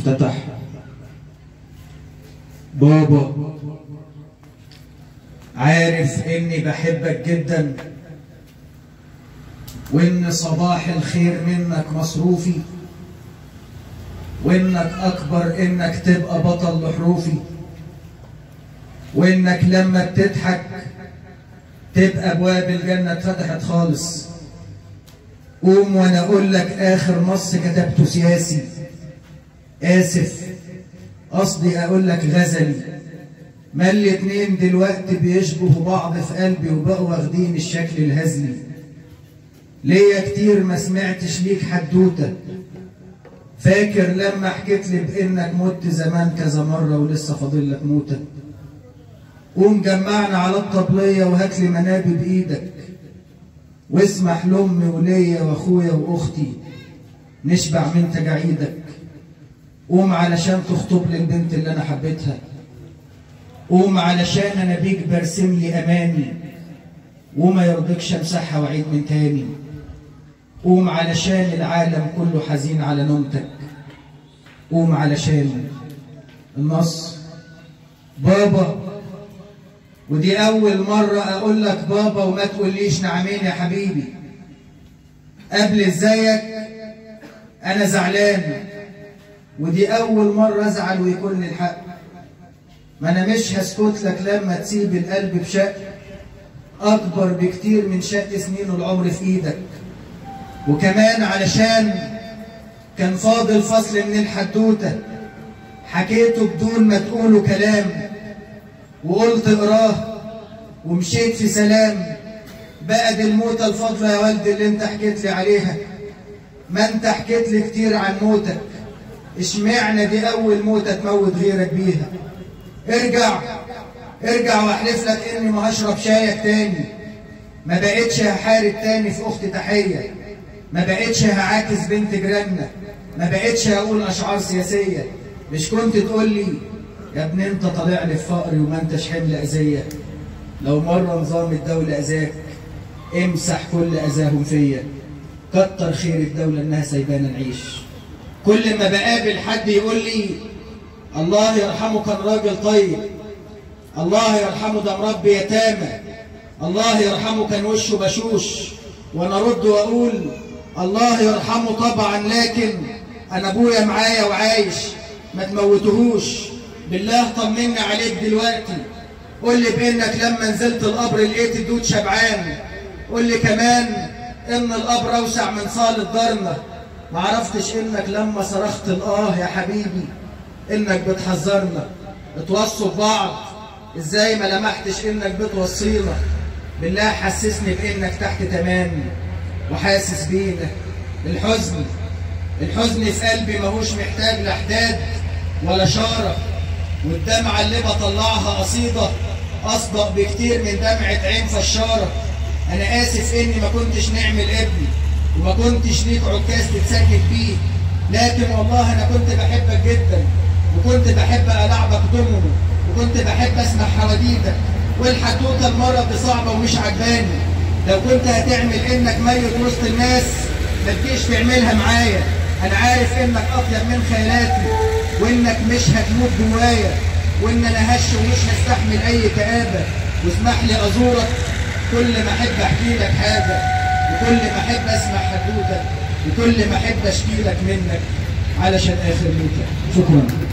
المفتتح بابا عارف اني بحبك جدا وان صباح الخير منك مصروفي وانك اكبر انك تبقى بطل لحروفي وانك لما بتضحك تبقى ابواب الجنه اتفتحت خالص قوم وانا اقول لك اخر نص كتبته سياسي اسف قصدي اقول لك غزلي ما الاتنين دلوقتي بيشبهوا بعض في قلبي وبقوا واخدين الشكل الهزلي ليا كتير ما سمعتش ليك حدوته فاكر لما حكيت لي بانك مت زمان كذا مره ولسه فاضل لك موته قوم جمعنا على الطبليه وهات لي منابي بايدك واسمح لامي وليا واخويا واختي نشبع من تجاعيدك قوم علشان تخطب لي البنت اللي انا حبيتها قوم علشان انا بيك برسم لي اماني وما يرضيكش امسحها واعيد من تاني قوم علشان العالم كله حزين على نومتك قوم علشان النص بابا ودي أول مرة أقول لك بابا وما تقوليش نعمين يا حبيبي قبل ازيك أنا زعلان ودي أول مرة أزعل ويكون لي الحق ما أنا مش هسكت لك لما تسيب القلب بشق أكبر بكتير من شق سنين العمر في إيدك وكمان علشان كان فاضل فصل من الحدوتة حكيته بدون ما تقولوا كلام وقلت اقراه ومشيت في سلام بقى دي الموتة الفاضلة يا والدي اللي انت حكيت لي عليها ما انت حكيت لي كتير عن موتك اشمعنى دي اول موتة تموت غيرك بيها ارجع ارجع واحلف لك اني ما هشرب شايك تاني ما بقتش هحارب تاني في اخت تحيه ما بقتش هعاكس بنت جيراننا ما بقتش هقول اشعار سياسيه مش كنت تقول لي يا ابني انت طالع لي في فقري وما انتش حمل اذيه لو مره نظام الدوله اذاك امسح كل اذاهم فيا كتر خير الدوله انها سايبانا نعيش كل ما بقابل حد يقول لي الله يرحمه كان راجل طيب الله يرحمه ده مربي يتامى الله يرحمه كان وشه بشوش وانا ارد واقول الله يرحمه طبعا لكن انا ابويا معايا وعايش ما تموتهوش بالله طمني عليك دلوقتي قول لي بانك لما نزلت القبر لقيت الدود شبعان قول لي كمان ان القبر اوسع من صالة دارنا ما عرفتش انك لما صرخت الاه يا حبيبي انك بتحذرنا بتوصوا ببعض ازاي ما لمحتش انك بتوصينا بالله حسسني بانك تحت تمام وحاسس بينا الحزن الحزن في قلبي ماهوش محتاج لا حداد ولا شارة والدمعة اللي بطلعها قصيدة أصدق بكتير من دمعة عين فشارة أنا آسف إني ما كنتش نعمل ابني وما كنتش ليك عكاز تتسكت بيه لكن والله أنا كنت بحبك جدا وكنت بحب ألعبك ضمنه وكنت بحب أسمع حواديتك والحدوتة المرة دي صعبة ومش عجباني لو كنت هتعمل انك ميت وسط الناس ما تجيش تعملها معايا انا عارف انك اطيب من خيالاتي وانك مش هتموت جوايا وان انا هش ومش هستحمل اي كآبة واسمح لي ازورك كل ما احب احكي لك حاجة وكل ما احب اسمع حدوتك وكل ما احب اشكي لك منك علشان اخر موتك شكرا